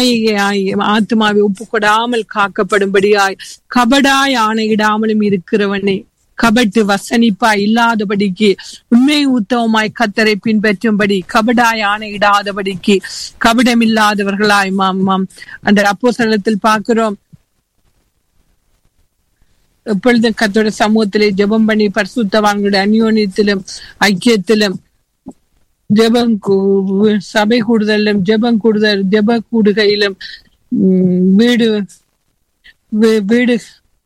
மாயையாய் ஆத்மாவை ஒப்புக்கொடாமல் காக்கப்படும்படியாய் கபடாய் ஆணையிடாமலும் இருக்கிறவனே கபட்டு வசனிப்பாய் இல்லாதபடிக்கு உண்மை உத்தவமாய் கத்தரை பின்பற்றும்படி கபடாய் ஆணையிடாதபடிக்கு கபடமில்லாதவர்களாய் மாம் மாம் அந்த அப்போஸ்தலத்தில் பார்க்கிறோம் எப்பொழுதும் கத்தோட சமூகத்திலே ஜெபம் பண்ணி பரிசுத்தவான்களுடைய அந்யோன்யத்திலும் ஐக்கியத்திலும் ஜெபம் கூ- சபை கூடுதலும் ஜெபம் கூடுதல் ஜெப கூடுகையிலும் உம், வீடு வீ- வீடு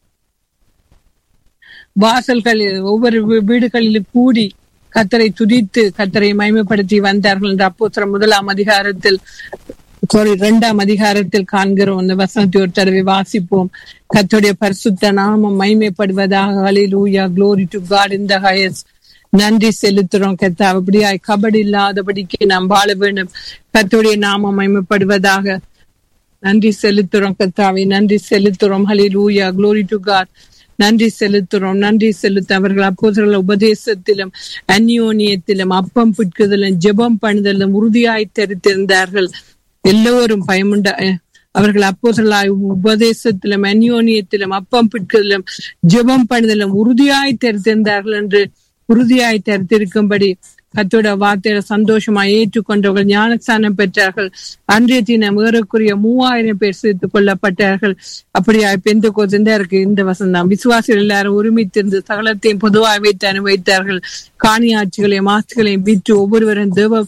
வாசல்களில் ஒவ்வொரு வீ- வீடுகளிலும் கூடி கத்தரை துதித்து கத்தரை மகிமைப்படுத்தி வந்தார்கள் என்று அப்போ முதலாம் அதிகாரத்தில் சாரி இரண்டாம் அதிகாரத்தில் காண்கிறோம் அந்த வசனத்தை ஒரு தடவை வாசிப்போம் கர்த்தருடைய பரிசுத்த நாமம் மகிமைப்படுவதாக ஹalleluya glory to god in the highest நன்றி செலுத்துறோம் கத்தா அப்படியாய் கபடி இல்லாதபடிக்கு நாம் வாழ வேண்டும் கர்த்தருடைய நாமம் மகிமைப்படுவதாக நன்றி செலுத்துறோம் கத்தாவை நன்றி செலுத்துறோம் ஹalleluya glory to god நன்றி செலுத்துறோம் நன்றி செலுத்த அவர்கள் அப்போதர்கள் உபதேசத்திலும் அந்யோனியத்திலும் அப்பம் புட்குதலும் ஜெபம் பண்ணுதலும் உறுதியாய் தெரித்திருந்தார்கள் எல்லோரும் பயமுண்ட அஹ், அவர்கள் அப்போதர்களாய் உபதேசத்திலும் அந்யோனியத்திலும் அப்பம் பிட்குதலும் ஜெபம் பண்ணுதலும் உறுதியாய் தெரித்திருந்தார்கள் என்று உறுதியாய் தெரித்திருக்கும்படி கத்தோட வார்த்தையில சந்தோஷமாய் ஏற்றுக்கொண்டவர்கள் ஞானஸ்தானம் பெற்றார்கள் அன்றைய தினம் ஏறக்குறைய மூவாயிரம் பேர் சேர்த்துக் கொள்ளப்பட்டார்கள் அப்படியா பெந்த கோசந்தா இருக்கு இந்த வசந்தம் விசுவாசிகள் எல்லாரும் ஒருமித்திருந்து சகலத்தையும் பொதுவாக வைத்து அனுபவித்தார்கள் காணியாட்சிகளையும் ஆட்சிகளையும் விற்று ஒவ்வொருவரும் தேவ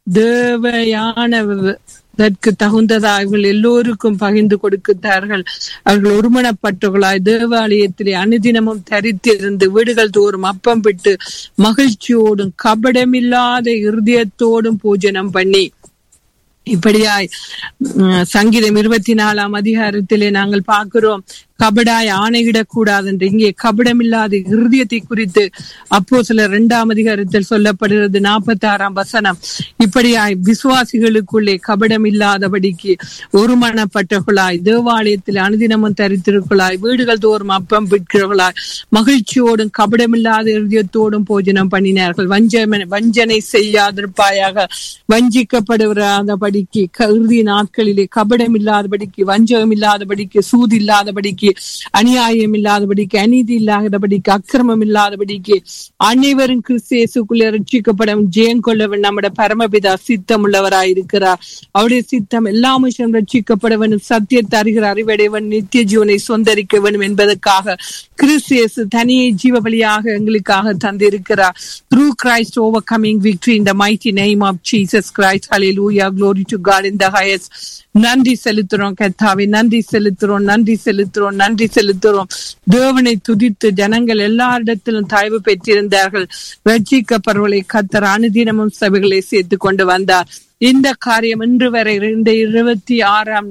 தேவையானதற்கு தகுந்ததா இவர்கள் எல்லோருக்கும் பகிர்ந்து கொடுக்கிறார்கள் அவர்கள் ஒருமனப்பட்டவர்களாய் தேவாலயத்திலே அனுதினமும் தரித்திருந்து வீடுகள் தோறும் அப்பம் விட்டு மகிழ்ச்சியோடும் கபடமில்லாத இருதயத்தோடும் பூஜனம் பண்ணி இப்படியாய் உம், சங்கீதம் இருபத்தி நாலாம் அதிகாரத்திலே நாங்கள் பார்க்கிறோம் கபடாய் ஆணையிடக்கூடாது என்று இங்கே கபடமில்லாத இருதயத்தை குறித்து அப்போ சில இரண்டாம் அதிகாரத்தில் சொல்லப்படுகிறது நாற்பத்தி ஆறாம் வசனம் இப்படியாய் விசுவாசிகளுக்குள்ளே கபடம் இல்லாதபடிக்கு ஒருமனப்பட்டவர்களாய் தேவாலயத்தில் அனுதினமும் தரித்திருக்களாய் வீடுகள் தோறும் அப்பம் விற்கிறவர்களாய் மகிழ்ச்சியோடும் கபடமில்லாத இருதயத்தோடும் போஜனம் பண்ணினார்கள் வஞ்சனை வஞ்சனை செய்யாதிருப்பாயாக வஞ்சிக்கப்படுவராதபடிக்கு இறுதி நாட்களிலே கபடம் இல்லாதபடிக்கு வஞ்சகம் இல்லாதபடிக்கு சூது இல்லாதபடிக்கு அநியாயம் இல்லாதபடிக்கு அநீதி இல்லாதபடிக்கு அக்கிரமம் இல்லாதபடிக்கு அனைவரும் கிறிஸ்தியேசுக்குள்ளே ரட்சிக்கப்படும் ஜெயம் கொள்ளவன் நம்முடைய பரமபிதா சித்தம் உள்ளவராயிருக்கிறார் அவருடைய சித்தம் எல்லா மனுஷனும் ரட்சிக்கப்பட வேண்டும் சத்தியத்தை அறிகிற அறிவடைவன் நித்திய ஜீவனை சொந்தரிக்க வேண்டும் என்பதற்காக கிறிஸ்தியேசு தனியை ஜீவ பலியாக எங்களுக்காக தந்திருக்கிறார் through Christ overcoming victory in the mighty name of Jesus Christ ஹalleluya glory to god in the highest நன்றி செலுத்துறோம் கர்த்தாவே நன்றி செலுத்துறோம் நன்றி செலுத்துறோம் நன்றி செலுத்துறோம் தேவனை துதித்து ஜனங்கள் எல்லாரிடத்திலும் தயவு பெற்றிருந்தார்கள் ரட்சிக்கப்படுவதை கத்தர் அனுதினமும் சபைகளை சேர்த்து கொண்டு வந்தார் இந்த காரியம் இன்று வரை இந்த இருபத்தி ஆறாம்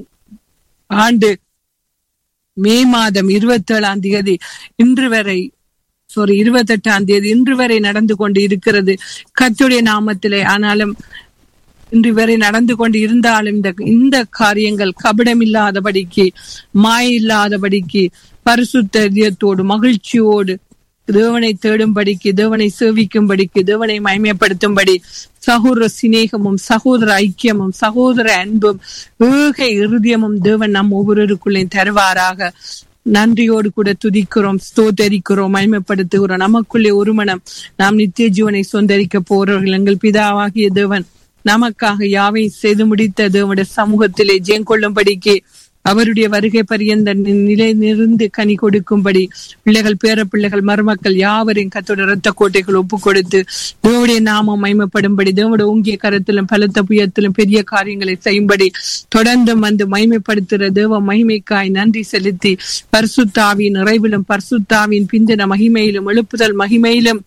ஆண்டு மே மாதம் இருபத்தி ஏழாம் தேதி இன்று வரை சாரி இருபத்தி எட்டாம் தேதி இன்று வரை நடந்து கொண்டு இருக்கிறது கத்துடைய நாமத்திலே ஆனாலும் இன்று வரை நடந்து கொண்டு இருந்தாலும் இந்த இந்த காரியங்கள் கபடம் இல்லாதபடிக்கு மாய இல்லாதபடிக்கு பரிசுத்த இதயத்தோடு மகிழ்ச்சியோடு தேவனை தேடும்படிக்கு தேவனை சேவிக்கும்படிக்கு தேவனை மயமைப்படுத்தும்படி சகோதர சிநேகமும் சகோதர ஐக்கியமும் சகோதர அன்பும் ஏக இருதயமும் தேவன் நம் ஒவ்வொருவருக்குள்ளே தருவாராக நன்றியோடு கூட துதிக்கிறோம் ஸ்தோத்தரிக்கிறோம் மகிமைப்படுத்துகிறோம் நமக்குள்ளே ஒரு மனம் நாம் நித்திய ஜீவனை சொந்தரிக்க போறவர்கள் எங்கள் பிதாவாகிய தேவன் நமக்காக யாவை செய்து முடித்த தேவனுடைய சமூகத்திலே ஜெயம் கொள்ளும்படிக்கு அவருடைய வருகை பரியந்த நிலை நிறுந்து கனி கொடுக்கும்படி பிள்ளைகள் பேர பிள்ளைகள் மருமக்கள் யாவரையும் கத்தோட ரத்த கோட்டைகள் ஒப்பு கொடுத்து தேவடைய நாமம் மைமைப்படும்படி தேவட ஓங்கிய கரத்திலும் பலத்த புயத்திலும் பெரிய காரியங்களை செய்யும்படி தொடர்ந்து வந்து மைமைப்படுத்துகிற தேவ மகிமைக்காய் நன்றி செலுத்தி பரிசுத்தாவின் நிறைவிலும் பரிசுத்தாவின் பிந்தின மகிமையிலும் எழுப்புதல் மகிமையிலும்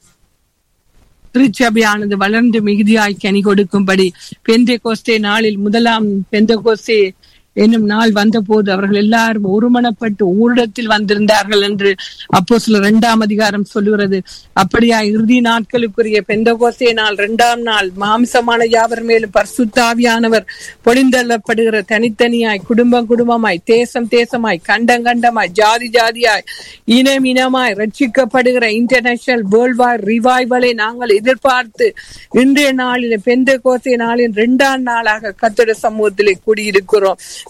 திருச்சபையானது வளர்ந்து மிகுதியாய் கனி கொடுக்கும்படி பெந்தை கோஸ்தே நாளில் முதலாம் பெந்த கோஸ்தே என்னும் நாள் வந்தபோது அவர்கள் எல்லாரும் ஒருமனப்பட்டு ஊரிடத்தில் வந்திருந்தார்கள் என்று அப்போ சில இரண்டாம் அதிகாரம் சொல்லுகிறது அப்படியா இறுதி நாட்களுக்குரிய பெந்தகோசே நாள் இரண்டாம் நாள் மாம்சமான யாவர் மேலும் பர்சுத்தாவியானவர் பொழிந்தள்ளப்படுகிற தனித்தனியாய் குடும்பம் குடும்பமாய் தேசம் தேசமாய் கண்டம் கண்டமாய் ஜாதி ஜாதியாய் இனம் இனமாய் ரட்சிக்கப்படுகிற இன்டர்நேஷனல் வேர்ல்ட் வார் ரிவைவலை நாங்கள் எதிர்பார்த்து இன்றைய நாளில் பெந்த கோசை நாளின் இரண்டாம் நாளாக கத்தட சமூகத்திலே கூடியிருக்கிறோம்